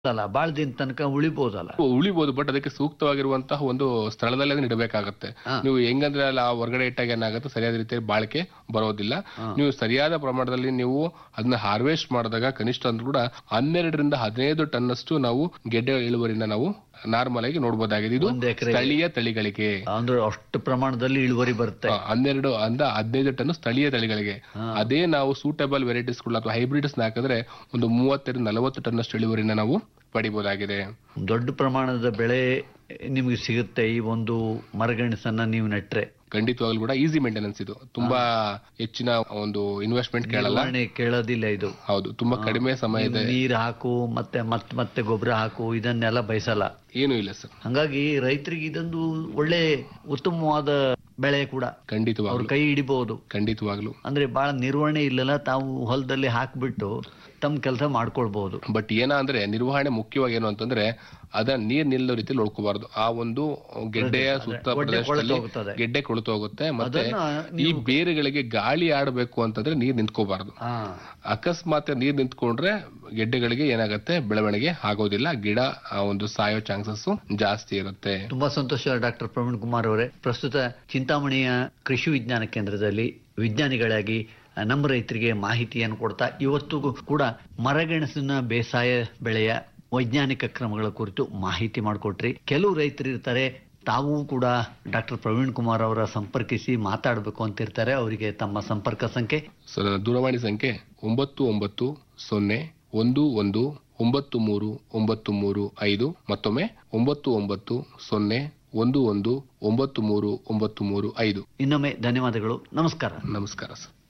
ಅಲ್ಲ ಬಾಳ ದಿನ ತನಕ ಉಳಿಬಹುದಲ್ಲ ಉಳಿಬಹುದು ಬಟ್ ಅದಕ್ಕೆ ಸೂಕ್ತವಾಗಿರುವಂತಹ ಒಂದು ಸ್ಥಳದಲ್ಲೇ ಅದನ್ನ ಇಡಬೇಕಾಗತ್ತೆ ಹಾ. ನೀವು ಹೆಂಗಂದ್ರೆ ಅಲ್ಲ ಆ ಹೊರಗಡೆ ಇಟ್ಟಾಗ ಏನಾಗುತ್ತೆ ಸರಿಯಾದ ರೀತಿಯಲ್ಲಿ ಬಾಳಿಕೆ ಬರೋದಿಲ್ಲ ನೀವು ಸರಿಯಾದ ಪ್ರಮಾಣದಲ್ಲಿ ನೀವು ಅದನ್ನ ಹಾರ್ವೆಸ್ಟ್ ಮಾಡಿದಾಗ ಕನಿಷ್ಠ ಅಂದ್ರೂ ಕೂಡ ಹನ್ನೆರಡರಿಂದ ಹದಿನೈದು ಟನ್ ಅಷ್ಟು ನಾವು ಗೆಡ್ಡೆ ಇಳುವರಿನ ನಾವು ನಾರ್ಮಲ್ ಆಗಿ ನೋಡಬಹುದಾಗಿದೆ ಇದು ಒಂದ್ ಎಕರೆ ಸ್ಥಳೀಯ ತಳಿಗಳಿಗೆ ಅಂದ್ರೆ ಅಷ್ಟು ಪ್ರಮಾಣದಲ್ಲಿ ಇಳುವರಿ ಬರುತ್ತೆ ಆ, ಹನ್ನೆರಡು ಅಂದ ಹದಿನೈದು ಟನ್ ಸ್ಥಳೀಯ ತಳಿಗಳಿಗೆ ಅದೇ ನಾವು ಸೂಟಬಲ್ ವೆರೈಟೀಸ್ ಅಥವಾ ಹೈಬ್ರಿಡ್ಸ್ ಹಾಕಿದ್ರೆ ಒಂದು ಮೂವತ್ತರಿಂದ ನಲವತ್ತು ಟನ್ ಅಷ್ಟು ಇಳುವರಿನ ನಾವು ಪಡಿಬಹುದಾಗಿದೆ ದೊಡ್ಡ ಪ್ರಮಾಣದ ಬೆಳೆ ನಿಮಗೆ ಸಿಗುತ್ತೆ ಈ ಒಂದು ಮರಗೆಣಸನ್ನ ನೀವು ನೆಟ್ರೆ ಖಂಡಿತವಾಗ್ಲೂ ಕೂಡ ಈಸಿ ಮೇಂಟೆನೆನ್ಸ್ ಇದು ತುಂಬಾ ಹೆಚ್ಚಿನ ಒಂದು ಇನ್ವೆಸ್ಟ್ಮೆಂಟ್ ಕೇಳಲ್ಲ ನಿರ್ವಹಣೆ ಕೇಳೋದಿಲ್ಲ ಇದು ಹೌದು ತುಂಬಾ ಕಡಿಮೆ ಸಮಯದ ನೀರ್ ಹಾಕು ಮತ್ತೆ ಮತ್ತೆ ಮತ್ತೆ ಗೊಬ್ಬರ ಹಾಕು ಇದನ್ನೆಲ್ಲ ಬಯಸಲ್ಲ ಏನು ಇಲ್ಲ ಸರ್ ಹಂಗಾಗಿ ರೈತರಿಗೆ ಇದೊಂದು ಒಳ್ಳೆ ಉತ್ತಮವಾದ ಬೆಳೆ ಕೂಡ ಅವ್ರ ಖಂಡಿತವಾಗ್ಲು ಕೈ ಹಿಡಿಬಹುದು ಖಂಡಿತವಾಗ್ಲು ಅಂದ್ರೆ ಬಹಳ ನಿರ್ವಹಣೆ ಇಲ್ಲಲ್ಲ ತಾವು ಹೊಲದಲ್ಲಿ ಹಾಕ್ಬಿಟ್ಟು ತಮ್ಮ ಕೆಲಸ ಮಾಡ್ಕೊಳ್ಬಹುದು ಬಟ್ ಏನ ಅಂದ್ರೆ ನಿರ್ವಹಣೆ ಮುಖ್ಯವಾಗಿ ಏನು ಅಂತಂದ್ರೆ ಅದನ್ನ ನೀರ್ ನಿಲ್ಲೋ ರೀತಿ ನೋಡ್ಕೋಬಾರ್ದು ಆ ಒಂದು ಗೆಡ್ಡೆಯ ಸುತ್ತ ಒಡ್ಡೆ ಕೊಳೆತು ಪ್ರದೇಶದಲ್ಲಿ ಹೋಗ್ತದೆ. ಗೆಡ್ಡೆ ಕೊಳ್ತು ಹೋಗುತ್ತೆ ಮತ್ತೆ ಅದನ್ನ ಈ ಬೇರುಗಳಿಗೆ ಗಾಳಿ ಆಡಬೇಕು ಅಂತಂದ್ರೆ ನೀರ್ ನಿಂತ್ಕೋಬಾರ್ದು ಹಾ ಅಕಸ್ಮಾತ್ ನೀರ್ ನಿಂತ್ಕೊಂಡ್ರೆ ಗೆಡ್ಡೆಗಳಿಗೆ ಏನಾಗುತ್ತೆ ಬೆಳವಣಿಗೆ ಆಗೋದಿಲ್ಲ ಗಿಡ ಆ ಒಂದು ಸಾಯೋ ಚಾನ್ಸಸ್ ಜಾಸ್ತಿ ಇರುತ್ತೆ ತುಂಬಾ ಸಂತೋಷ ಡಾಕ್ಟರ್ ಪ್ರವೀಣ್ ಕುಮಾರ್ ಅವರೇ ಪ್ರಸ್ತುತ ಚಿಂತಾಮಣಿಯ ಕೃಷಿ ವಿಜ್ಞಾನ ಕೇಂದ್ರದಲ್ಲಿ ವಿಜ್ಞಾನಿಗಳಾಗಿ ಆ, ನಮ್ಮ ರೈತರಿಗೆ ಮಾಹಿತಿಯನ್ನು ಕೊಡ್ತಾ ಇವತ್ತು ಕೂಡ ಮರಗೆಣಸಿನ ಬೇಸಾಯ ಬೆಳೆಯ ವೈಜ್ಞಾನಿಕ ಕ್ರಮಗಳ ಕುರಿತು ಮಾಹಿತಿ ಮಾಡಿಕೊಟ್ರಿ ಕೆಲವು ರೈತರು ಇರ್ತಾರೆ ತಾವೂ ಕೂಡ ಡಾಕ್ಟರ್ ಪ್ರವೀಣ್ ಕುಮಾರ್ ಅವರ ಸಂಪರ್ಕಿಸಿ ಮಾತಾಡಬೇಕು ಅಂತಿರ್ತಾರೆ ಅವರಿಗೆ ತಮ್ಮ ಸಂಪರ್ಕ ಸಂಖ್ಯೆ ಸೊ ನನ್ನ ದೂರವಾಣಿ ಸಂಖ್ಯೆ ಒಂಬತ್ತು ಒಂಬತ್ತು ಸೊನ್ನೆ ಒಂದು ಒಂದು ಒಂಬತ್ತು ಮೂರು ಒಂಬತ್ತು ಮೂರು ಐದು ಮತ್ತೊಮ್ಮೆ ಒಂಬತ್ತು ಒಂಬತ್ತು ಸೊನ್ನೆ ಒಂದು ಒಂದು ಒಂಬತ್ತು ಮೂರು ಒಂಬತ್ತು ಮೂರು ಐದು ಇನ್ನೊಮ್ಮೆ ಧನ್ಯವಾದಗಳು ನಮಸ್ಕಾರ ನಮಸ್ಕಾರ ಸರ್